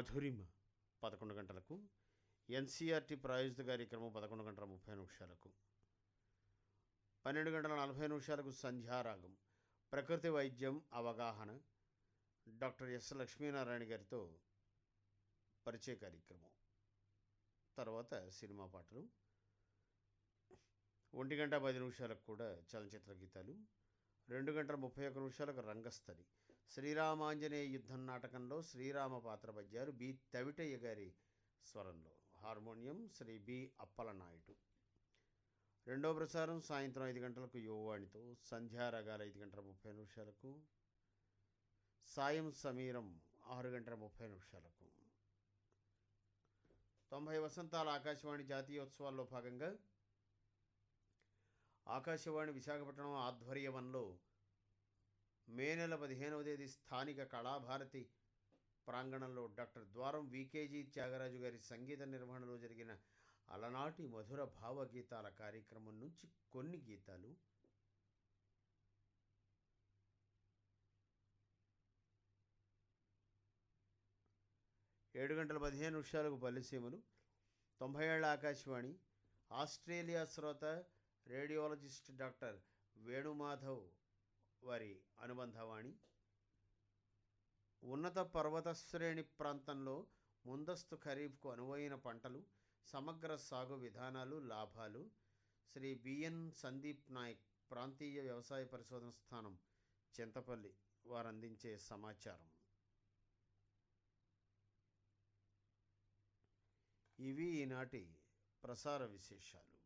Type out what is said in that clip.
మధురిమ పదకొండు గంటలకు ఎన్సీఆర్టీ ప్రాయోజిత కార్యక్రమం పదకొండు గంటల ముప్పై నిమిషాలకు పన్నెండు గంటల నలభై నిమిషాలకు సంధ్యారాగం ప్రకృతి వైద్యం అవగాహన డాక్టర్ ఎస్ లక్ష్మీనారాయణ గారితో పరిచయ కార్యక్రమం తర్వాత సినిమా పాటలు ఒంటి గంట పది నిమిషాలకు కూడా చలనచిత్ర గీతాలు రెండు గంటల ముప్పై ఒక్క నిమిషాలకు రంగస్థలి శ్రీరామాంజనేయ యుద్ధం నాటకంలో శ్రీరామ పాత్ర పద్యాలు బి తవిటయ్య గారి స్వరంలో హార్మోనియం శ్రీ బి అప్పలనాయుడు రెండో ప్రసారం సాయంత్రం ఐదు గంటలకు యువవాణితో సంధ్యారాగాలు ఐదు గంటల ముప్పై నిమిషాలకు సాయం సమీరం ఆరు గంటల ముప్పై నిమిషాలకు తొంభై వసంతాల ఆకాశవాణి జాతీయోత్సవాల్లో భాగంగా ఆకాశవాణి విశాఖపట్నం ఆధ్వర్యంలో మే నెల పదిహేనవ తేదీ స్థానిక కళాభారతి ప్రాంగణంలో డాక్టర్ ద్వారం వికేజీ త్యాగరాజు గారి సంగీత నిర్వహణలో జరిగిన అలనాటి మధుర భావగీతాల కార్యక్రమం నుంచి కొన్ని గీతాలు ఏడు గంటల పదిహేను నిమిషాలకు పల్లెసీమలు తొంభై ఏళ్ల ఆకాశవాణి ఆస్ట్రేలియా శ్రోత రేడియాలజిస్ట్ డాక్టర్ వేణుమాధవ్ వారి అనుబంధవాణి ఉన్నత పర్వత శ్రేణి ప్రాంతంలో ముందస్తు ఖరీఫ్కు అనువైన పంటలు సమగ్ర సాగు విధానాలు లాభాలు శ్రీ బిఎన్ సందీప్ నాయక్ ప్రాంతీయ వ్యవసాయ పరిశోధన స్థానం చింతపల్లి వారు అందించే సమాచారం ఇవి ఈనాటి ప్రసార విశేషాలు